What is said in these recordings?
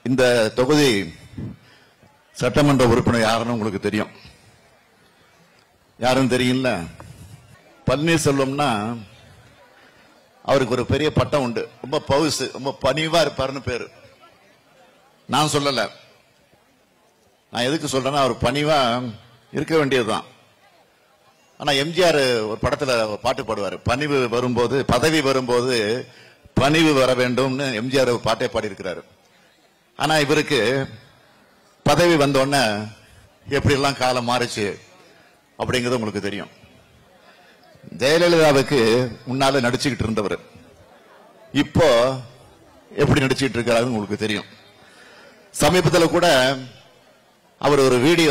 இந்த தொகுதி சட்டமன்ற உறுப்பினர் யாருன்னு உங்களுக்கு தெரியும் யாருன்னு தெரியும்ல பன்னீர்செல்வம்னா அவருக்கு ஒரு பெரிய பட்டம் உண்டு ரொம்ப பவுசு ரொம்ப பணிவா இருப்பாருன்னு பேரு நான் சொல்லல நான் எதுக்கு சொல்றேன்னா அவர் பணிவா இருக்க வேண்டியதுதான் ஆனா எம்ஜிஆர் ஒரு படத்துல ஒரு பாட்டு பாடுவாரு பணிவு வரும்போது பதவி வரும்போது பணிவு வர வேண்டும்னு எம்ஜிஆர் ஒரு பாட்டே பாடியிருக்கிறாரு ஆனா இவருக்கு பதவி வந்த உடனே எப்படி எல்லாம் காலம் மாறுச்சு அப்படிங்கிறது உங்களுக்கு தெரியும் ஜெயலலிதாவுக்கு முன்னால நடிச்சுக்கிட்டு இருந்தவர் இப்போ எப்படி நடிச்சுக்கிட்டு இருக்காருன்னு உங்களுக்கு தெரியும் சமீபத்தில் கூட அவர் ஒரு வீடியோ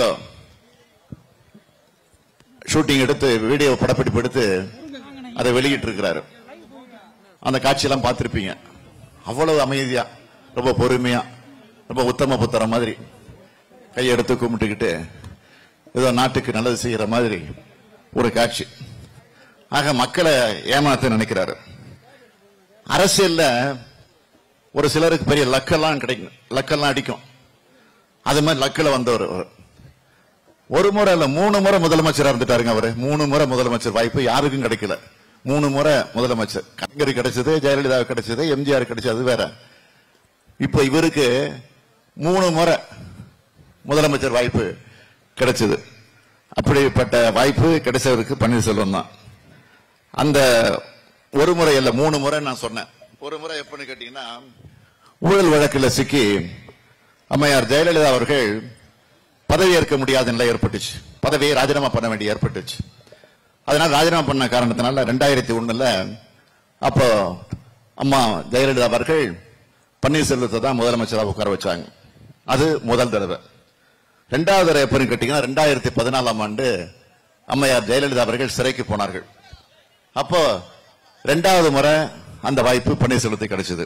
ஷூட்டிங் எடுத்து வீடியோ படப்பிடிப்பு எடுத்து அதை வெளியிட்டு இருக்கிறாரு அந்த காட்சியெல்லாம் பார்த்திருப்பீங்க அவ்வளவு அமைதியா ரொம்ப பொறுமையா ரொம்ப உத்தம புத்தரம் மாதிரி கையெடுத்து கும்பிட்டுக்கிட்டு ஏதோ நாட்டுக்கு நல்லது செய்யற மாதிரி ஒரு காட்சி ஆக மக்களை ஏமாத்த நினைக்கிறாரு அரசியல்ல ஒரு சிலருக்கு பெரிய லக்கெல்லாம் கிடைக்கும் லக்கெல்லாம் அடிக்கும் அது மாதிரி லக்கில் வந்தவர் அவர். ஒரு முறை இல்ல மூணு முறை முதலமைச்சரா இருந்துட்டாருங்க அவரு மூணு முறை முதலமைச்சர் வாய்ப்பு யாருக்கும் கிடைக்கல மூணு முறை முதலமைச்சர் கலைஞர் கிடைச்சது ஜெயலலிதா கிடைச்சது எம்ஜிஆர் கிடைச்சது அது வேற இப்ப இவருக்கு மூணு முறை முதலமைச்சர் வாய்ப்பு கிடைச்சது அப்படிப்பட்ட வாய்ப்பு கிடைச்சவருக்கு பன்னீர்செல்வம் தான் அந்த ஒரு முறை இல்ல மூணு முறை நான் சொன்னேன் ஒரு முறை எப்பன்னு கேட்டீங்கன்னா ஊழல் வழக்கில் சிக்கி அம்மையார் ஜெயலலிதா அவர்கள் பதவி ஏற்க முடியாத நிலை ஏற்பட்டுச்சு பதவியை ராஜினாமா பண்ண வேண்டிய ஏற்பட்டுச்சு அதனால ராஜினாமா பண்ண காரணத்தினால ரெண்டாயிரத்தி ஒண்ணுல அப்போ அம்மா ஜெயலலிதா அவர்கள் பன்னீர்செல்வத்தை தான் முதலமைச்சராக உட்கார வச்சாங்க அது முதல் தடவை ரெண்டாவது தடவை எப்பன்னு கேட்டீங்கன்னா ரெண்டாயிரத்தி பதினாலாம் ஆண்டு அம்மையார் ஜெயலலிதா அவர்கள் சிறைக்கு போனார்கள் அப்போ ரெண்டாவது முறை அந்த வாய்ப்பு பன்னீர்செல்வத்துக்கு கிடைச்சது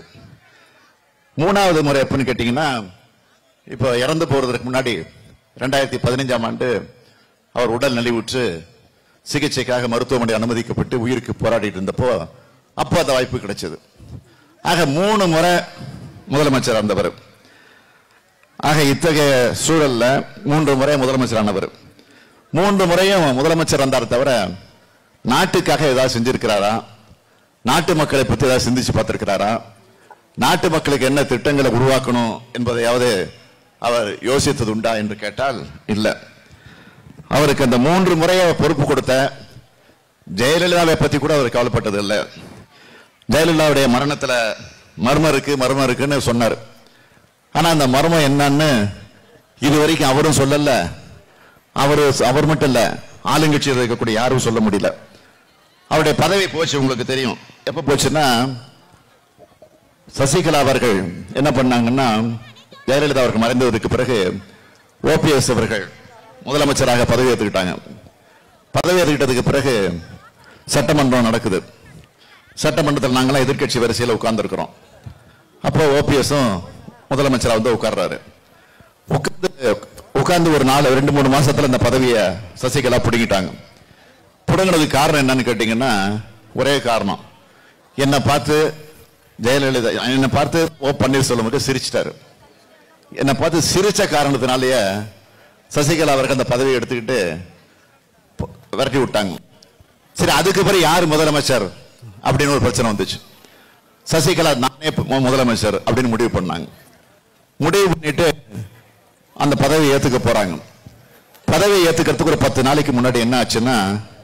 மூணாவது முறை எப்பன்னு கேட்டீங்கன்னா இப்போ இறந்து போறதுக்கு முன்னாடி ரெண்டாயிரத்தி பதினைஞ்சாம் ஆண்டு அவர் உடல் நலிவுற்று சிகிச்சைக்காக மருத்துவமனை அனுமதிக்கப்பட்டு உயிருக்கு போராடிட்டு இருந்தப்போ அப்போ அந்த வாய்ப்பு கிடைச்சது ஆக மூணு முறை முதலமைச்சர் இருந்தவர் ஆக இத்தகைய சூழல்ல மூன்று முறை முதலமைச்சரானவர் மூன்று முறையும் முதலமைச்சர் வந்தார் தவிர நாட்டுக்காக ஏதாவது செஞ்சிருக்கிறாரா நாட்டு மக்களை பத்தி ஏதாவது சிந்திச்சு பார்த்திருக்கிறாரா நாட்டு மக்களுக்கு என்ன திட்டங்களை உருவாக்கணும் என்பதையாவது அவர் யோசித்தது உண்டா என்று கேட்டால் இல்ல அவருக்கு அந்த மூன்று முறையை பொறுப்பு கொடுத்த ஜெயலலிதாவை பத்தி கூட அவர் கவலைப்பட்டது இல்லை ஜெயலலிதாவுடைய மரணத்துல மர்மம் இருக்கு மர்மம் இருக்குன்னு சொன்னார் ஆனா அந்த மர்மம் என்னன்னு இது வரைக்கும் அவரும் சொல்லல அவரு அவர் மட்டும் இல்ல ஆளுங்கட்சியில் இருக்கக்கூடிய யாரும் சொல்ல முடியல அவருடைய பதவி போச்சு உங்களுக்கு தெரியும் எப்ப போச்சுன்னா சசிகலா அவர்கள் என்ன பண்ணாங்கன்னா ஜெயலலிதா அவர்கள் மறைந்ததற்கு பிறகு ஓபிஎஸ் அவர்கள் முதலமைச்சராக பதவி ஏற்றுக்கிட்டாங்க பதவி ஏற்றுக்கிட்டதுக்கு பிறகு சட்டமன்றம் நடக்குது சட்டமன்றத்தில் நாங்களாம் எதிர்க்கட்சி வரிசையில் உட்கார்ந்துருக்கிறோம் அப்போ ஓபிஎஸும் முதலமைச்சரா வந்து உட்கார்றாரு உட்கார்ந்து உட்கார்ந்து ஒரு நாலு ரெண்டு மூணு மாசத்துல இந்த பதவியை சசிகலா பிடுங்கிட்டாங்க பிடுங்கினதுக்கு காரணம் என்னன்னு கேட்டீங்கன்னா ஒரே காரணம் என்னை பார்த்து ஜெயலலிதா என்னை பார்த்து ஓ பன்னீர்செல்வம் வந்து சிரிச்சிட்டாரு என்னை பார்த்து சிரிச்ச காரணத்தினாலேயே சசிகலா அவருக்கு அந்த பதவியை எடுத்துக்கிட்டு ப- விரட்டி விட்டாங்க சரி அதுக்கு பிறகு யார் முதலமைச்சர் அப்படின்னு ஒரு பிரச்சனை வந்துச்சு சசிகலா நானே மு- முதலமைச்சர் அப்படின்னு முடிவு பண்ணாங்க முடிவு பண்ணிட்டு அந்த பதவியை ஏத்துக்க போறாங்க பதவியை ஏத்துக்கிறதுக்கு ஒரு பத்து நாளைக்கு முன்னாடி என்ன ஆச்சுன்னா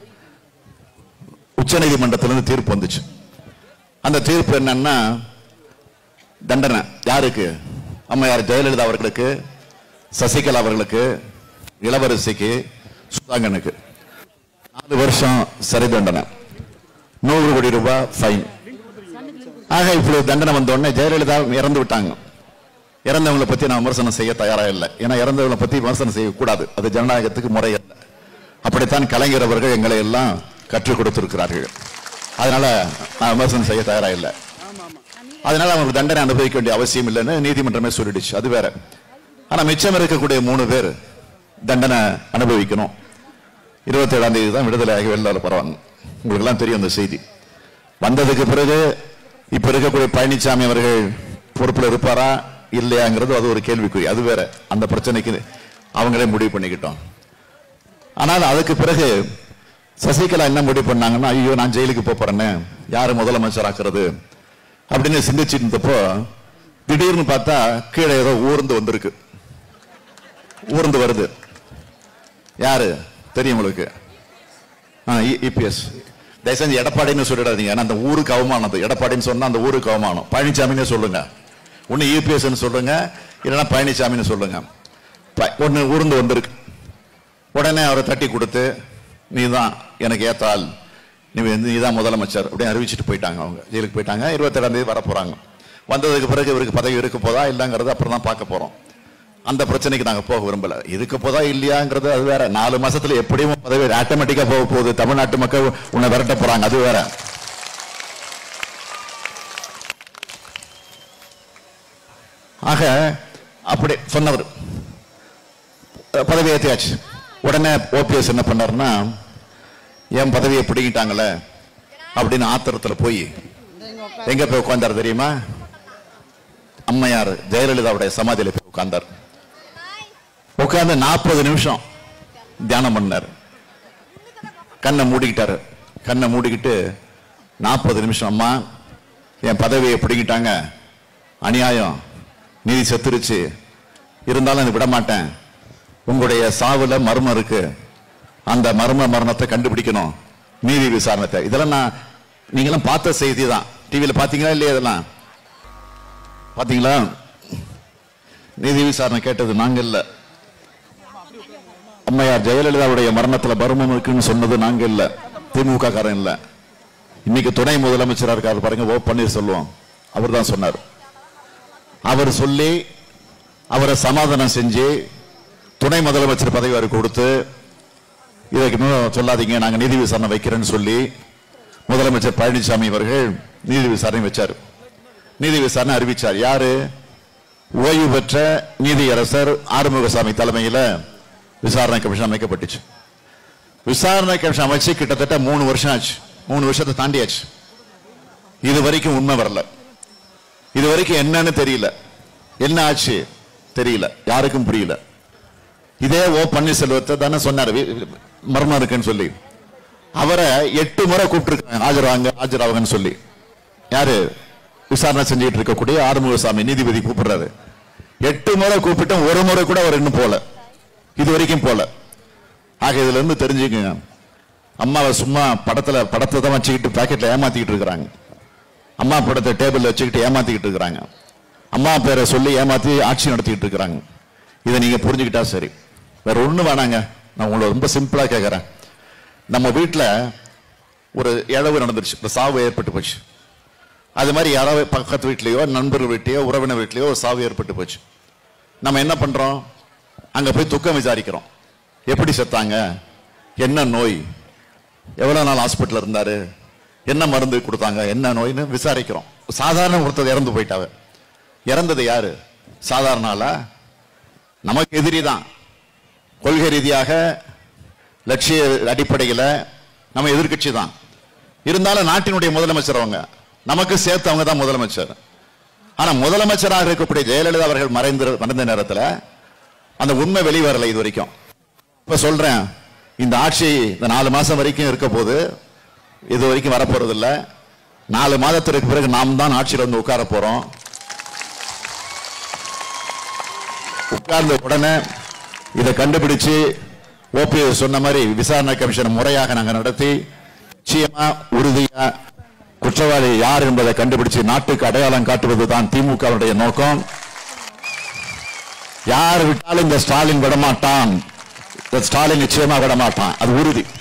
உச்சநீதிமன்றத்திலிருந்து தீர்ப்பு வந்துச்சு அந்த தீர்ப்பு என்னன்னா தண்டனை யாருக்கு அம்மையார் ஜெயலலிதா அவர்களுக்கு சசிகலா அவர்களுக்கு இளவரசிக்கு சுதாங்கனுக்கு நாலு வருஷம் சிறை தண்டனை நூறு கோடி ரூபாய் ஃபைன் ஆக இப்படி தண்டனை வந்த உடனே ஜெயலலிதா இறந்து விட்டாங்க இறந்தவங்களை பத்தி நான் விமர்சனம் செய்ய தயாரா இல்லை ஏன்னா இறந்தவங்களை பத்தி விமர்சனம் செய்யக்கூடாது அது ஜனநாயகத்துக்கு முறை அல்ல அப்படித்தான் கலைஞர் அவர்கள் எங்களை எல்லாம் கற்றுக் கொடுத்திருக்கிறார்கள் அதனால நான் விமர்சனம் செய்ய தயாரா இல்லை அதனால அவங்களுக்கு தண்டனை அனுபவிக்க வேண்டிய அவசியம் இல்லைன்னு நீதிமன்றமே சொல்லிடுச்சு அது வேற ஆனா மிச்சம் இருக்கக்கூடிய மூணு பேர் தண்டனை அனுபவிக்கணும் இருபத்தி ஏழாம் தேதி தான் விடுதலையாகி வெளில போறாங்க உங்களுக்கு எல்லாம் தெரியும் அந்த செய்தி வந்ததுக்கு பிறகு இப்ப இருக்கக்கூடிய பழனிசாமி அவர்கள் பொறுப்புல இருப்பாரா இல்லையாங்கிறது அது ஒரு கேள்விக்குறி அது வேற அந்த பிரச்சனைக்கு அவங்களே முடிவு பண்ணிக்கிட்டோம் ஆனால் அதுக்கு பிறகு சசிகலா என்ன முடிவு பண்ணாங்கன்னா ஐயோ நான் ஜெயிலுக்கு போப் போறேன்னு யாரு முதலமைச்சர் ஆக்குறது அப்படின்னு சிந்திச்சுட்டு இருந்தப்போ திடீர்னு பார்த்தா கீழே ஏதோ ஊர்ந்து வந்திருக்கு ஊர்ந்து வருது யாரு தெரியும் உங்களுக்கு இபிஎஸ் தயவு செஞ்சு எடப்பாடின்னு சொல்லிடாதீங்க ஏன்னா அந்த ஊருக்கு அவமானம் அது எடப்பாடின்னு சொன்னா அந்த ஊருக்கு அவமானம் பழனிசாமின்னு சொல்லுங்க ஒன்னு இபிஎஸ் சொல்லுங்க இல்லைன்னா பழனிசாமின்னு சொல்லுங்க ப- ஒண்ணு ஊர்ந்து வந்திருக்கு உடனே அவரை தட்டி கொடுத்து நீ தான் எனக்கு ஏத்த ஆள் நீ வந்து நீ தான் முதலமைச்சர் அப்படின்னு அறிவிச்சிட்டு போயிட்டாங்க அவங்க ஜெயிலுக்கு போயிட்டாங்க இருபத்தேழாம் தேதி வர போறாங்க வந்ததுக்கு பிறகு இவருக்கு பதவி இருக்க போதா இல்லைங்கிறது அப்புறம் தான் பார்க்க போறோம் அந்த பிரச்சனைக்கு நாங்க போக விரும்பல இருக்க போதா இல்லையாங்கிறது அது வேற நாலு மாசத்துல எப்படியும் பதவி ஆட்டோமேட்டிக்கா போக போகுது தமிழ்நாட்டு மக்கள் உன்னை விரட்ட போறாங்க அது வேற ஆக அப்படி சொன்னவர் பதவி ஏற்றியாச்சு உடனே ஓபிஎஸ் என்ன பண்ணாருன்னா என் பதவியை பிடிங்கிட்டாங்களே அப்படின்னு ஆத்திரத்துல போய் எங்க போய் உட்கார்ந்தார் தெரியுமா அம்மையார் ஜெயலலிதாவுடைய சமாதியில போய் உட்கார்ந்தார் உட்கார்ந்து நாற்பது நிமிஷம் தியானம் பண்ணார் கண்ணை மூடிக்கிட்டாரு கண்ணை மூடிக்கிட்டு நாற்பது நிமிஷம் அம்மா என் பதவியை பிடிங்கிட்டாங்க அநியாயம் நீதி செத்துருச்சு இருந்தாலும் அதை விட மாட்டேன் உங்களுடைய சாவுல மர்மம் இருக்கு அந்த மர்ம மரணத்தை கண்டுபிடிக்கணும் நீதி விசாரணத்தை இதெல்லாம் நான் நீங்களாம் பார்த்த செய்தி தான் டிவியில பாத்தீங்களா இல்லையா இதெல்லாம் பாத்தீங்களா நீதி விசாரணை கேட்டது நாங்க இல்ல அம்மையார் ஜெயலலிதாவுடைய மரணத்துல மர்மம் இருக்குன்னு சொன்னது நாங்க இல்ல திமுக காரன் இல்ல இன்னைக்கு துணை முதலமைச்சரா இருக்காரு பாருங்க ஓ பன்னீர்செல்வம் அவர் தான் சொன்னார் அவர் சொல்லி அவரை சமாதானம் செஞ்சு துணை முதலமைச்சர் பதவி அவருக்கு கொடுத்து இதுக்கு இன்னும் சொல்லாதீங்க நாங்க நீதி விசாரணை வைக்கிறேன்னு சொல்லி முதலமைச்சர் பழனிசாமி அவர்கள் நீதி விசாரணை வச்சார் நீதி விசாரணை அறிவிச்சார் யாரு ஓய்வு பெற்ற நீதியரசர் ஆறுமுகசாமி தலைமையில விசாரணை கமிஷன் அமைக்கப்பட்டுச்சு விசாரணை கமிஷன் அமைச்சு கிட்டத்தட்ட மூணு வருஷம் ஆச்சு மூணு வருஷத்தை தாண்டியாச்சு இது வரைக்கும் உண்மை வரல இது வரைக்கும் என்னன்னு தெரியல என்ன ஆச்சு தெரியல யாருக்கும் புரியல இதே ஓ பன்னீர்செல்வத்தை தானே சொன்னாரு வி- வி- மர்மம் இருக்குன்னு சொல்லி அவரை எட்டு முறை கூப்பிட்டுருக்காங்க ஆஜராங்க ஆஜராகுங்கன்னு சொல்லி யாரு விசாரணை செஞ்சுட்டு இருக்கக்கூடிய ஆறுமுகசாமி நீதிபதி கூப்பிடுறாரு எட்டு முறை கூப்பிட்டு ஒரு முறை கூட அவர் இன்னும் போல இது வரைக்கும் போல ஆக இதுல இருந்து தெரிஞ்சுக்கங்க அம்மாவை சும்மா படத்துல படத்தை தான் வச்சுக்கிட்டு பாக்கெட்ல ஏமாத்திக்கிட்டு இருக்கிறாங்க அம்மா படத்தை டேபிள்ல வச்சுக்கிட்டு ஏமாத்திக்கிட்டு இருக்கிறாங்க அம்மா பேரை சொல்லி ஏமாத்தி ஆட்சி நடத்திக்கிட்டு இருக்கிறாங்க இதை நீங்க புரிஞ்சுக்கிட்டா சரி வேற ஒண்ணு வேணாங்க நான் உங்களை ரொம்ப சிம்பிளா கேட்கறேன் நம்ம வீட்ல ஒரு இழவு நடந்துருச்சு இந்த சாவு ஏற்பட்டு போச்சு அது மாதிரி யாராவது பக்கத்து வீட்லயோ நண்பர் வீட்லயோ உறவினர் வீட்லயோ ஒரு சாவு ஏற்பட்டு போச்சு நம்ம என்ன பண்றோம் அங்க போய் துக்கம் விசாரிக்கிறோம் எப்படி செத்தாங்க என்ன நோய் எவ்வளவு நாள் ஹாஸ்பிட்டல் இருந்தாரு என்ன மருந்து கொடுத்தாங்க என்ன நோய்னு விசாரிக்கிறோம் சாதாரண ஒருத்தர் இறந்து போயிட்டாவ இறந்தது யாரு சாதாரண ஆளா நமக்கு எதிரி தான் கொள்கை ரீதியாக லட்சிய அடிப்படையில் நம்ம எதிர்க்கட்சி தான் இருந்தாலும் நாட்டினுடைய முதலமைச்சர் அவங்க நமக்கு சேர்த்து அவங்க தான் முதலமைச்சர் ஆனா முதலமைச்சராக இருக்கக்கூடிய ஜெயலலிதா அவர்கள் மறைந்த மறைந்த நேரத்தில் அந்த உண்மை வெளிவரல இது வரைக்கும் இப்ப சொல்றேன் இந்த ஆட்சி இந்த நாலு மாசம் வரைக்கும் இருக்க போது இது வரைக்கும் வரப்போறது இல்ல நாலு மாதத்திற்கு பிறகு நாம் தான் ஆட்சியில் வந்து உட்கார போறோம் உட்கார்ந்த உடனே இதை கண்டுபிடிச்சு ஓபிஎஸ் சொன்ன மாதிரி விசாரணை கமிஷன் முறையாக நாங்க நடத்தி நிச்சயமா உறுதியா குற்றவாளி யார் என்பதை கண்டுபிடிச்சு நாட்டுக்கு அடையாளம் காட்டுவது தான் திமுகவுடைய நோக்கம் யார் விட்டாலும் இந்த ஸ்டாலின் விடமாட்டான் இந்த ஸ்டாலின் நிச்சயமா விடமாட்டான் அது உறுதி